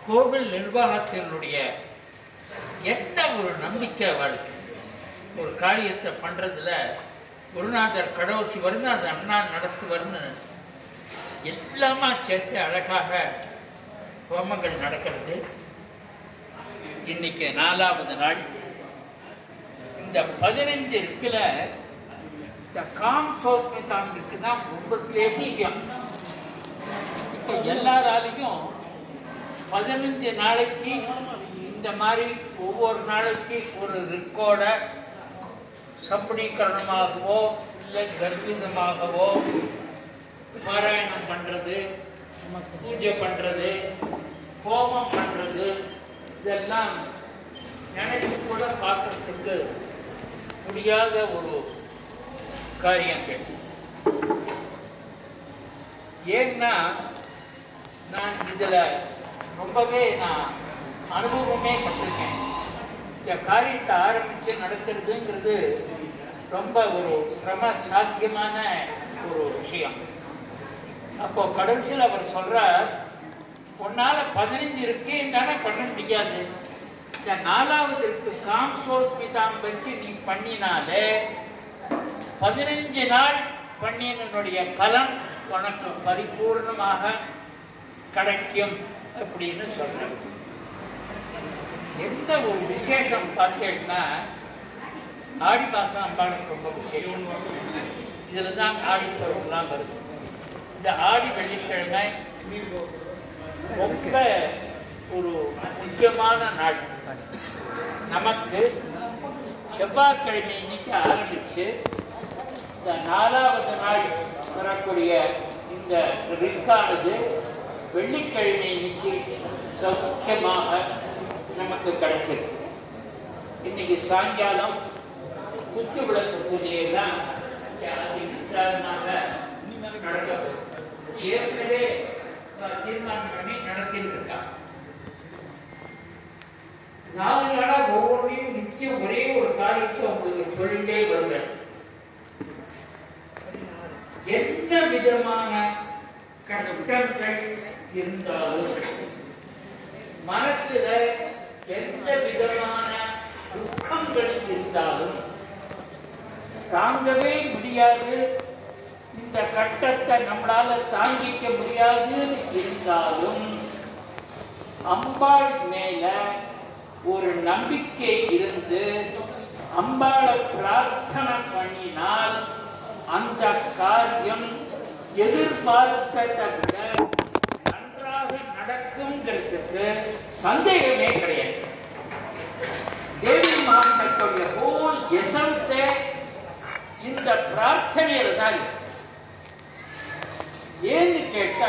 கோவில் நிர்வாகத்தினுடைய என்ன ஒரு நம்பிக்கை வாழ்க்கை ஒரு காரியத்தை பண்றதுல குருநாதர் கடவுசி வருது அந்த அண்ணா நடத்துவர்னு எல்லாமா சேர்த்து அழகாக ஹோமங்கள் நடக்கிறது இன்னைக்கு நாலாவது நாள் இந்த பதினஞ்சு இருக்குல இந்த காம் சோஸ்மிதாமிற்கு தான் ரொம்ப தெரியும் இப்போ எல்லாராலையும் பதினஞ்சு நாளைக்கு இந்த மாதிரி ஒவ்வொரு நாளைக்கு ஒரு ரிக்கோட சம்பளீகரணமாகவோ இல்லை கர்ப்பிதமாகவோ பாராயணம் பண்ணுறது பூஜை பண்ணுறது ஹோமம் பண்ணுறது இதெல்லாம் நினைச்சு கூட பார்க்கறதுக்கு முடியாத ஒரு காரியங்கள் ஏன்னா நான் இதில் ரொம்பவே நான் அனுபவமே பட்டிருக்கேன் இந்த காரியத்தை ஆரம்பித்து நடத்துறதுங்கிறது ரொம்ப ஒரு சிரம சாத்தியமான ஒரு விஷயம் அப்போ கடைசியில் அவர் சொல்றார் உன்னால பதினஞ்சு இருக்கே தானே பண்ண முடியாது இந்த நாலாவது இருக்கு காம்சோஸ்மிதாம் வச்சு நீ பண்ணினாலே பதினஞ்சு நாள் பண்ணினுடைய பலன் உனக்கு பரிபூர்ணமாக கிடைக்கும் அப்படின்னு சொல்றேன் எந்த ஒரு விசேஷம் பார்த்தீங்கன்னா ஆடி மாதம் அம்பாளுக்கு ரொம்ப விசேஷம் இதில் தான் ஆடி சோழம்லாம் வருது இந்த ஆடி வெள்ளிக்கிழமை ரொம்ப ஒரு முக்கியமான நாள் நமக்கு செவ்வாய்க்கிழமை இன்னைக்கு ஆரம்பிச்சு இந்த நாலாவது நாள் வரக்கூடிய இந்த ரிக்கானது வெள்ளிக்கிழமை இன்னைக்கு சௌக்கியமாக நமக்கு கிடைச்சது இன்னைக்கு சாயங்காலம் குத்து விளக்கு பூஜையெல்லாம் அதி விஸ்தாரமாக நடக்கும் ஏற்கனவே தீர்மானம் பண்ணி நடத்திட்டு இருக்காங்க நாலு நாளா ஒவ்வொன்றையும் நிச்சயம் ஒரே ஒரு காரியத்தை உங்களுக்கு சொல்லிட்டே வருவேன் எந்த விதமான கஷ்டங்கள் இருந்தாலும் மனசுல எந்த விதமான துக்கங்கள் இருந்தாலும் தாங்கவே முடியாது இந்த கட்டத்தை நம்மளால தாங்கிக்க முடியாது இருந்தாலும் அம்பாள் மேல ஒரு நம்பிக்கை இருந்து அம்பாளை பிரார்த்தனை பண்ணினால் அந்த காரியம் எதிர்பார்த்ததை விட நன்றாக நடக்குங்கிறதுக்கு சந்தேகமே கிடையாது தேவி மகாத்மத்துடைய ஹோல் எசன்ஸே இந்த பிரார்த்தனையில தான் இருக்கு. ஏன்னு கேட்டா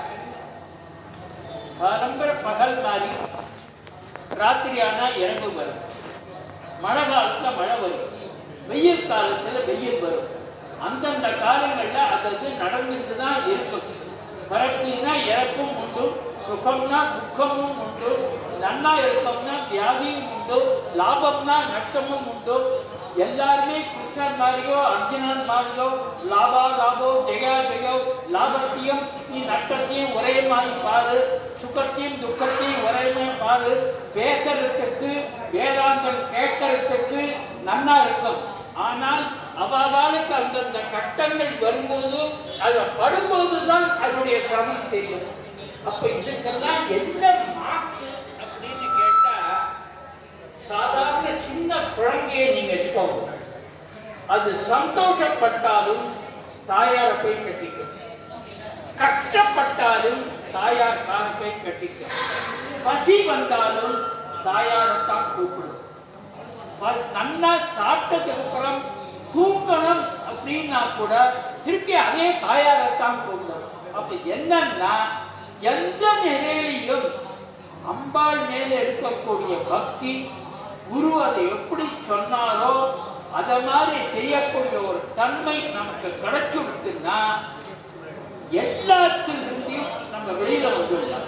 காலம்பர பகல் மாதிரி ராத்திரி ஆனா இறங்கு வரும் மழை காலத்துல மழை வரும் வெயில் காலத்துல வெயில் வரும் அந்தந்த காலங்கள்ல அதற்கு நடந்துட்டு தான் இருக்கும் பிறப்புனா இறப்பும் உண்டு சுகம்னா துக்கமும் உண்டு நன்னா இருக்கம்னா வியாதியும் உண்டு லாபம்னா நஷ்டமும் உண்டு எல்லாருமே கிருஷ்ணன் மாதிரியோ அர்ஜுனன் மாதிரியோ லாபா லாபோ ஜெயா ஜெயோ லாபத்தையும் நீ நஷ்டத்தையும் ஒரே மாதிரி பாரு சுகத்தையும் துக்கத்தையும் ஒரே மாதிரி பாரு பேசுறதுக்கு வேதாந்தம் கேட்கறதுக்கு நன்னா இருக்கும் ஆனால் அவாவாளுக்கு அந்தந்த கட்டங்கள் வரும்போது அதை படும்போது தான் அதனுடைய சிரமம் தெரியும் அப்ப இதுக்கெல்லாம் என்ன மாற்று அப்படின்னு கேட்டா சாதாரண சின்ன குழந்தையை நீங்க வச்சுக்கோங்க அது சந்தோஷப்பட்டாலும் தாயாரை போய் கட்டிக்கும் கஷ்டப்பட்டாலும் தாயார் காலை போய் கட்டிக்கும் பசி வந்தாலும் தாயாரைத்தான் கூப்பிடும் ப- நல்லா சாப்பிட்டதுக்கு அப்புறம் தூங்கணும் அப்படின்னா கூட திருப்பி அதே தாயாரைத்தான் கூப்பிடும் அப்ப என்னன்னா எந்த நிலையிலையும் அம்பாள் மேல இருக்கக்கூடிய பக்தி குரு அதை எப்படி சொன்னாரோ அத மாதிரி செய்யக்கூடிய ஒரு தன்மை நமக்கு கிடைச்சுடுத்துன்னா எல்லாத்திலிருந்தும் நம்ம வெளியில வந்துடலாம்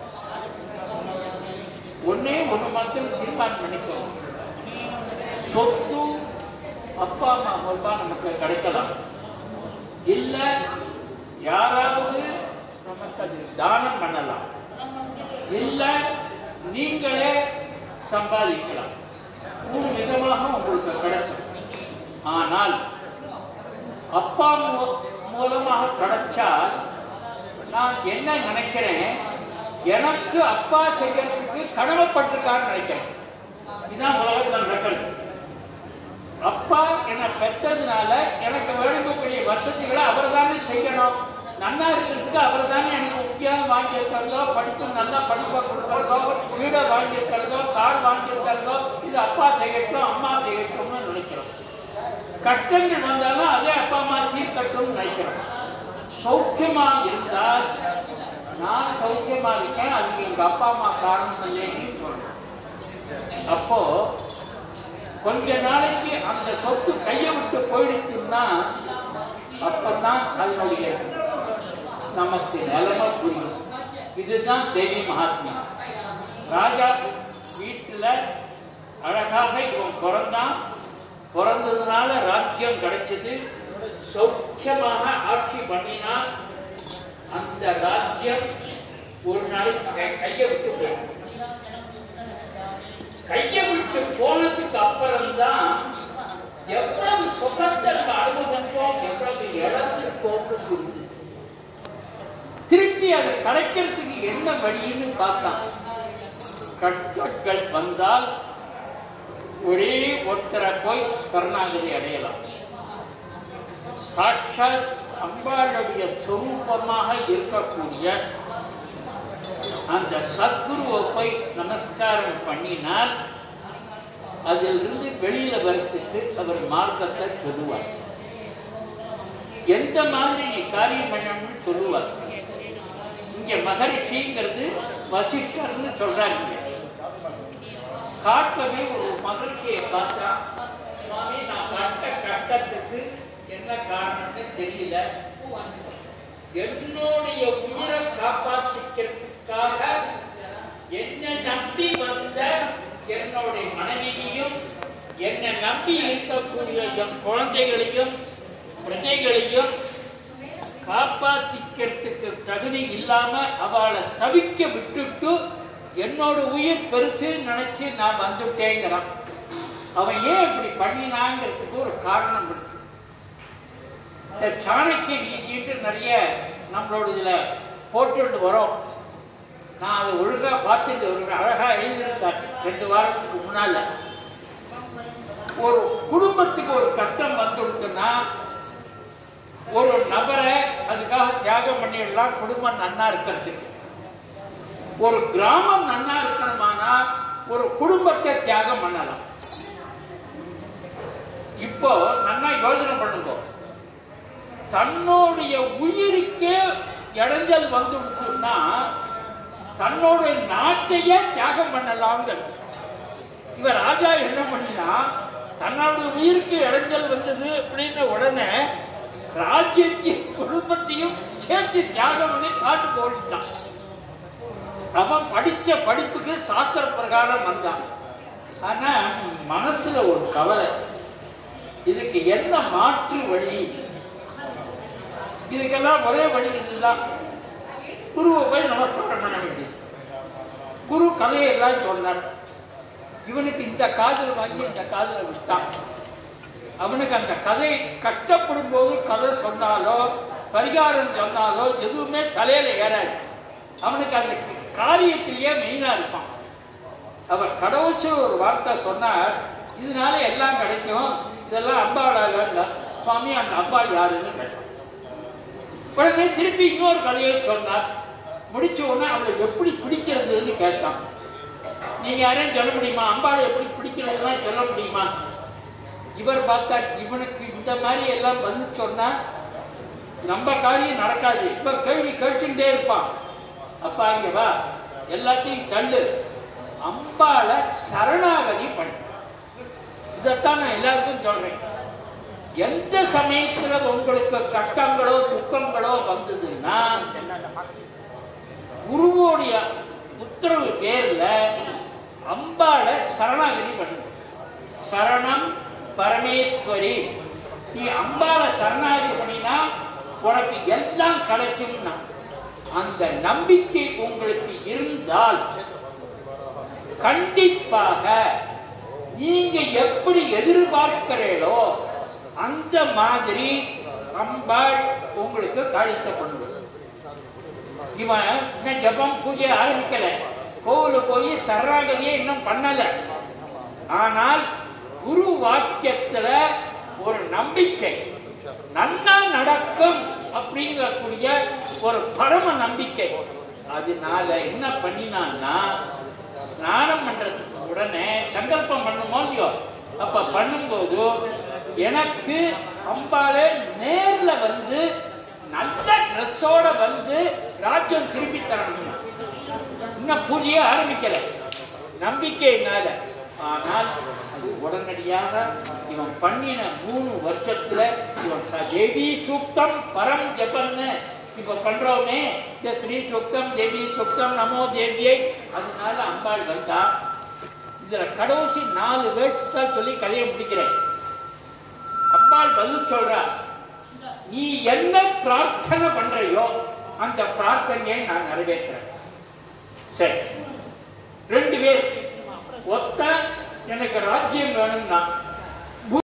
ஒன்னே ஒண்ணு மாத்திரம் தீர்மானம் பண்ணிக்கோங்க சொத்து அப்பா அம்மா மூலமா நமக்கு கிடைக்கலாம் இல்ல யாராவது நமக்கு அது தானம் பண்ணலாம் இல்லை நீங்களே சம்பாதிக்கலாம் மூணு விதமாக உங்களுக்கு கிடைக்கும் ஆனால் அப்பா மூ- மூலமாக கிடைச்சால் நான் என்ன நினைக்கிறேன் எனக்கு அப்பா செய்யறதுக்கு கடமைப்பட்டிருக்காருன்னு நினைக்கிறேன் இதுதான் உலகத்தில் நடக்கிறது அப்பா என்னை பெற்றதுனால எனக்கு வேணுங்கக்கூடிய வசதிகளை அவர் தானே செய்யணும் நன்னா இருக்கிறதுக்கு அவர் தானே எனக்கு முக்கியம் வாங்கியிருக்கிறதோ படிப்பு நல்லா படிப்பை கொடுக்கறதோ வீடை வாங்கியிருக்கிறதோ கார் வாங்கியிருக்கிறதோ இது அப்பா செய்யட்டும் அம்மா செய்யட்டும்னு நினைக்கிறோம் கஷ்டங்கள் வந்தாலும் அதே அப்பா அம்மா தீர்க்கட்டும்னு நினைக்கிறோம் சௌக்கியமா இருந்தால் நான் சௌக்கியமா இருக்கேன் அதுக்கு எங்க அப்பா அம்மா காரணம் இல்லைன்னு சொல்றேன் அப்போ கொஞ்ச நாளைக்கு அந்த சொத்து கையை விட்டு போயிடுச்சுன்னா அப்பதான் அதனுடைய நமக்கு நிலைமை புரியும் இதுதான் தேவி மகாத்மியம் ராஜா வீட்டுல அழகாக இவன் பிறந்தான் பிறந்ததுனால ராஜ்யம் கிடைச்சது சௌக்கியமாக ஆட்சி பண்ணினான் அந்த ராஜ்யம் ஒரு நாளைக்கு கை- கையை விட்டு போயிடும் கையை விட்டு போனதுக்கு அப்புறம் தான் எவ்வளவு சுகத்தை நம்ம அனுபவிச்சோம் எவ்வளவு இழந்திருக்கோம்னு புரியுது திருப்பி அதை கிடைக்கிறதுக்கு என்ன வழின்னு பார்த்தான் கஷ்டங்கள் வந்தால் ஒரே ஒருத்தரை போய் சரணாகதி அடையலாம் சாட்சாத் அம்பாளுடைய சொரூபமாக இருக்கக்கூடிய அந்த சத்குருவை போய் நமஸ்காரம் பண்ணினால் அதிலிருந்து வெளியில வரத்துக்கு அவர் மார்க்கத்தை சொல்லுவார் எந்த மாதிரி நீ காரியம் பண்ணணும்னு சொல்லுவார் இங்க மகரிஷிங்கிறது வசிஷ்டர்னு சொல்றாங்க காட்டவே ஒரு மகிழ்ச்சியை பார்த்தா சுவாமி நான் பட்ட கட்டத்துக்கு என்ன காரணம்னு தெரியல என்னுடைய உயிரை காப்பாற்றிக்கிறதுக்காக என்னை நம்பி வந்த என்னுடைய மனைவியையும் என்னை நம்பி இருக்கக்கூடிய என் குழந்தைகளையும் பிரஜைகளையும் காப்பாத்திக்கிறதுக்கு தகுதி இல்லாம அவளை தவிக்க விட்டுட்டு என்னோட உயிர் பெருசு நினைச்சு நான் வந்துட்டேங்கிறான் அவன் ஏன் இப்படி பண்ணினாங்கிறதுக்கு ஒரு காரணம் இருக்கு இந்த சாணக்கிய நீதிட்டு நிறைய நம்மளோட இதுல போட்டுட்டு வரோம் நான் அதை ஒழுங்கா பார்த்துட்டு வருவேன் அழகா எழுதியிருந்தார் ரெண்டு வாரத்துக்கு முன்னால ஒரு குடும்பத்துக்கு ஒரு கஷ்டம் வந்துடுச்சுன்னா ஒரு நபரை அதுக்காக தியாகம் பண்ணிடலாம் குடும்பம் நன்னா இருக்கிறதுக்கு ஒரு கிராமம் நன்னா இருக்கணுமானா ஒரு குடும்பத்தை தியாகம் பண்ணலாம் இப்போ நன்னா யோசனை பண்ணுங்க தன்னுடைய உயிருக்கே இடைஞ்சல் வந்துடுச்சுன்னா தன்னுடைய நாட்டையே தியாகம் பண்ணலாம்ங்கிறது இவ ராஜா என்ன பண்ணினா தன்னுடைய உயிருக்கு இடைஞ்சல் வந்தது அப்படின்ன உடனே ராஜ்யத்தையும் குடும்பத்தையும் சேர்த்து தியாகம் பண்ணி காட்டு போயிட்டான் அவன் படிச்ச படிப்புக்கு சாஸ்திர பிரகாரம் வந்தான் ஆனா மனசுல ஒரு கவலை இதுக்கு என்ன மாற்று வழி இதுக்கெல்லாம் ஒரே வழி இதுதான் குருவை போய் நமஸ்காரம் பண்ண வேண்டியது குரு கதையெல்லாம் சொன்னார் இவனுக்கு இந்த காதல் வாங்கி இந்த காதலை விட்டான் அவனுக்கு அந்த கதை கஷ்டப்படும் போது கதை சொன்னாலோ பரிகாரம் சொன்னாலோ எதுவுமே தலையில ஏறாது அவனுக்கு அந்த காரியத்திலேயே மெயினா இருப்பான் அவர் கடவுச்சர் ஒரு வார்த்தை சொன்னார் இதனால எல்லாம் கிடைக்கும் இதெல்லாம் அம்பாடாக சுவாமி அந்த அம்பாள் யாருன்னு கேட்டான் உடனே திருப்பி இன்னொரு கதையை சொன்னார் முடிச்ச உடனே அவளை எப்படி பிடிக்கிறதுன்னு கேட்டான் நீங்க யாரையும் சொல்ல முடியுமா அம்பாளை எப்படி பிடிக்கிறதுனா சொல்ல முடியுமா இவர் பார்த்தா இவனுக்கு இந்த மாதிரி எல்லாம் பதில் சொன்னா நம்ம காரியம் நடக்காது இப்ப கேள்வி கேட்டுட்டே இருப்பான் அப்பா இங்க வா எல்லாத்தையும் தள்ளு அம்பாளை சரணாகதி பண்ணு இதைத்தான் நான் எல்லாருக்கும் சொல்றேன் எந்த சமயத்துல உங்களுக்கு கஷ்டங்களோ துக்கங்களோ வந்ததுன்னா குருவோடைய உத்தரவு பேர்ல அம்பாளை சரணாகதி பண்ணு சரணம் பரமேஸ்வரி நீ அம்பாளை சரணாகதி பண்ணினா உனக்கு எல்லாம் கிடைக்கும்னா அந்த நம்பிக்கை உங்களுக்கு இருந்தால் கண்டிப்பாக நீங்க எப்படி எதிர்பார்க்கிறீர்களோ அந்த மாதிரி அம்பாள் உங்களுக்கு காரியத்தை பண்ணுவது இவன் இன்னும் ஜபம் பூஜை ஆரம்பிக்கல கோவிலுக்கு போய் சரணாகதியே இன்னும் பண்ணல ஆனால் குரு வாக்கியத்துல ஒரு நம்பிக்கை நன்னா நடக்கும் அப்படிங்கக்கூடிய ஒரு பரம நம்பிக்கை அதனால என்ன பண்ணினான்னா ஸ்நானம் பண்றதுக்கு உடனே சங்கல்பம் பண்ணுமோ இல்லையோ அப்ப பண்ணும்போது எனக்கு அம்பாளே நேர்ல வந்து நல்ல ட்ரெஸ்ஸோட வந்து ராஜ்யம் திருப்பி தரணும் இன்னும் பூஜையே ஆரம்பிக்கல நம்பிக்கையினால ஆனால் அது உடனடியாக இவன் பண்ணின மூணு வருஷத்துல இவன் ச- தேவி சூக்தம் பரம் ஜபன்னு இப்ப பண்றோமே இந்த ஸ்ரீ சுக்தம் தேவி சுக்தம் நமோ தேவியை அதனால அம்பாள் வந்தா இதுல கடைசி நாலு வேர்ட்ஸ் தான் சொல்லி கதையை முடிக்கிறேன் அம்பாள் பதில் சொல்றா நீ என்ன பிரார்த்தனை பண்றையோ அந்த பிரார்த்தனையை நான் நிறைவேற்றுறேன் சரி ரெண்டு பேர் ஒத்த எனக்கு ராஜ்யம் வேணும்னா